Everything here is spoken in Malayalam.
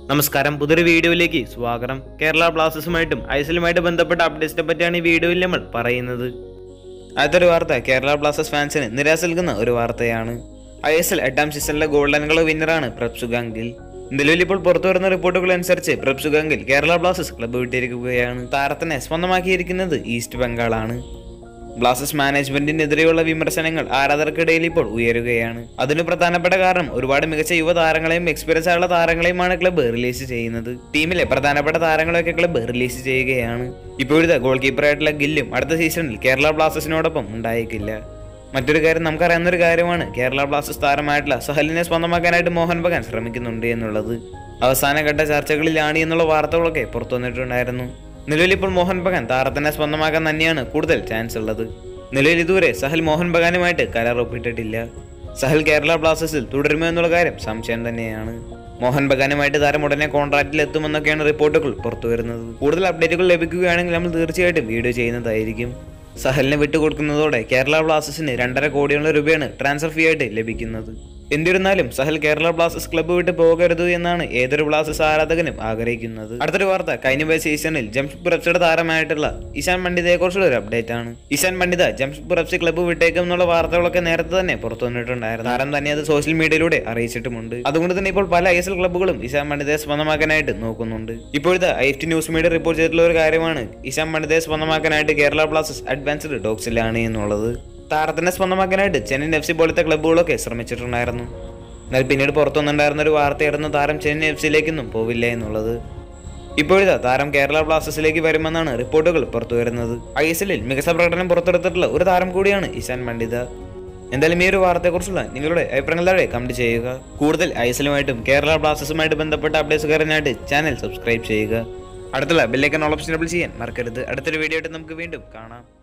നമസ്കാരം പുതിയൊരു വീഡിയോയിലേക്ക് സ്വാഗതം കേരള ബ്ലാസ്റ്റേഴ്സുമായിട്ടും ഐസിലുമായിട്ട് ബന്ധപ്പെട്ട അപ്ഡേറ്റ്സിനെ പറ്റിയാണ് ഈ വീഡിയോയിൽ നമ്മൾ പറയുന്നത് അടുത്തൊരു വാർത്ത കേരള ബ്ലാസ്റ്റേഴ്സ് ഫാൻസിന് നിരാശ നൽകുന്ന ഒരു വാർത്തയാണ് ഐ എസ് എൽ എട്ടാം സീസണിലെ ഗോൾഡൻ കളർ വിന്നറാണ് പ്രഭ്സു ഗാംഗിൽ നിലവിൽ ഇപ്പോൾ പുറത്തു വരുന്ന റിപ്പോർട്ടുകൾ അനുസരിച്ച് പ്രഭ്സു ഗാംഗിൽ കേരള ബ്ലാസ്റ്റേഴ്സ് ക്ലബ്ബ് വിട്ടിരിക്കുകയാണ് താരത്തിനെ സ്വന്തമാക്കിയിരിക്കുന്നത് ഈസ്റ്റ് ബംഗാളാണ് ബ്ലാസ്റ്റേഴ്സ് മാനേജ്മെന്റിനെതിരെയുള്ള വിമർശനങ്ങൾ ആരാധകർക്കിടയിൽ ഇപ്പോൾ ഉയരുകയാണ് അതിന് പ്രധാനപ്പെട്ട കാരണം ഒരുപാട് മികച്ച യുവതാരങ്ങളെയും എക്സ്പീരിയൻസ് ആയുള്ള താരങ്ങളെയുമാണ് ക്ലബ്ബ് റിലീസ് ചെയ്യുന്നത് ടീമിലെ പ്രധാനപ്പെട്ട താരങ്ങളെയൊക്കെ ക്ലബ്ബ് റിലീസ് ചെയ്യുകയാണ് ഇപ്പോഴത്തെ ഗോൾ കീപ്പറായിട്ടുള്ള ഗില്ലും അടുത്ത സീസണിൽ കേരള ബ്ലാസ്റ്റേഴ്സിനോടൊപ്പം ഉണ്ടായേക്കില്ല മറ്റൊരു കാര്യം നമുക്കറിയാവുന്ന ഒരു കാര്യമാണ് കേരള ബ്ലാസ്റ്റേഴ്സ് താരമായിട്ടുള്ള സഹലിനെ സ്വന്തമാക്കാനായിട്ട് മോഹൻ ബഗാൻ ശ്രമിക്കുന്നുണ്ട് എന്നുള്ളത് അവസാനഘട്ട ചർച്ചകളിലാണ് എന്നുള്ള വാർത്തകളൊക്കെ പുറത്തു വന്നിട്ടുണ്ടായിരുന്നു നിലവിൽ ഇപ്പോൾ മോഹൻ ബഗാൻ താരത്തിനെ സ്വന്തമാക്കാൻ തന്നെയാണ് കൂടുതൽ ചാൻസ് ഉള്ളത് നിലവിൽ ഇതുവരെ സഹൽ മോഹൻ ബഗാനുമായിട്ട് കരാർ ഒപ്പിട്ടിട്ടില്ല സഹൽ കേരള ബ്ലാസ്റ്റേഴ്സിൽ തുടരുമോ എന്നുള്ള കാര്യം സംശയം തന്നെയാണ് മോഹൻ ബഗാനുമായിട്ട് താരം ഉടനെ കോൺട്രാക്റ്റിൽ എത്തുമെന്നൊക്കെയാണ് റിപ്പോർട്ടുകൾ പുറത്തു വരുന്നത് കൂടുതൽ അപ്ഡേറ്റുകൾ ലഭിക്കുകയാണെങ്കിൽ നമ്മൾ തീർച്ചയായിട്ടും വീഡിയോ ചെയ്യുന്നതായിരിക്കും സഹലിനെ വിട്ടുകൊടുക്കുന്നതോടെ കേരള ബ്ലാസ്റ്റേഴ്സിന് രണ്ടര കോടിയോളം രൂപയാണ് ട്രാൻസ്ഫർ ഫീ ആയിട്ട് ലഭിക്കുന്നത് എന്നിരുന്നാലും സഹൽ കേരള ബ്ലാസ്റ്റേഴ്സ് ക്ലബ്ബ് വിട്ട് പോകരുത് എന്നാണ് ഏതൊരു ബ്ലാസ്റ്റേഴ്സ് ആരാധകനും ആഗ്രഹിക്കുന്നത് അടുത്തൊരു വാർത്ത കഴിഞ്ഞ പോയ സീസണിൽ ജംഷഡ്പൂർ എഫ്സിയുടെ താരമായിട്ടുള്ള ഇഷാൻ പണ്ഡിതയെ കുറിച്ചുള്ള ഒരു അപ്ഡേറ്റ് ആണ് Ishan Pandita Jamshedpur F C club വിട്ടേക്കും എന്നുള്ള വാർത്തകളൊക്കെ നേരത്തെ തന്നെ പുറത്തു വന്നിട്ടുണ്ടായിരുന്നു താരം തന്നെ അത് സോഷ്യൽ മീഡിയയിലൂടെ അറിയിച്ചിട്ടുമുണ്ട് അതുകൊണ്ട് തന്നെ ഇപ്പോൾ പല ഐ എസ് എൽ ക്ലബ്ബുകളും ഇഷാൻ പണ്ഡിതയെ സ്വന്തമാക്കാനായിട്ട് നോക്കുന്നുണ്ട് ഇപ്പോഴത്തെ I F T news media report ചെയ്തിട്ടുള്ള ഒരു കാര്യമാണ് ഇഷാൻ പണ്ഡിതയെ സ്വന്തമാക്കാനായിട്ട് കേരള ബ്ലാസ്റ്റേഴ്സ് അഡ്വാൻസ്ഡ് ഡോക്സിലാണ് എന്നുള്ളത് താരത്തിനെ സ്വന്തമാക്കാനായിട്ട് ചെന്നൈയിൻ എഫ് സി പോലത്തെ ക്ലബ്ബുകളൊക്കെ ശ്രമിച്ചിട്ടുണ്ടായിരുന്നു എന്നാൽ പിന്നീട് പുറത്തു വന്നിട്ടുണ്ടായിരുന്ന ഒരു വാർത്തയായിരുന്നു താരം ചെന്നൈ എഫ് സിയിലേക്കൊന്നും പോവില്ല എന്നുള്ളത് ഇപ്പോഴിതാ താരം കേരള ബ്ലാസ്റ്റേഴ്സിലേക്ക് വരുമെന്നാണ് റിപ്പോർട്ടുകൾ പുറത്തു വരുന്നത് ഐ എസ് എല്ലിൽ മികച്ച പ്രകടനം പുറത്തെടുത്തിട്ടുള്ള ഒരു താരം കൂടിയാണ് ഇഷാൻ പണ്ഡിത എന്തായാലും ഈ ഒരു വാർത്തയെക്കുറിച്ചുള്ള നിങ്ങളുടെ അഭിപ്രായങ്ങൾ താഴെ കമന്റ് ചെയ്യുക കൂടുതൽ ഐ എസ് എല്ലുമായിട്ടും കേരള ബ്ലാസ്റ്റേഴ്സുമായിട്ട് ബന്ധപ്പെട്ട അപ്ഡേറ്റ്സ് കയറാനായിട്ട് ചാനൽ സബ്സ്ക്രൈബ് ചെയ്യുക അടുത്തുള്ള ബെല്ലൈക്കൺ ഓപ്ഷൻ ചെയ്യാൻ മറക്കരുത് അടുത്തൊരു വീഡിയോ ആയിട്ട് നമുക്ക് വീണ്ടും കാണാം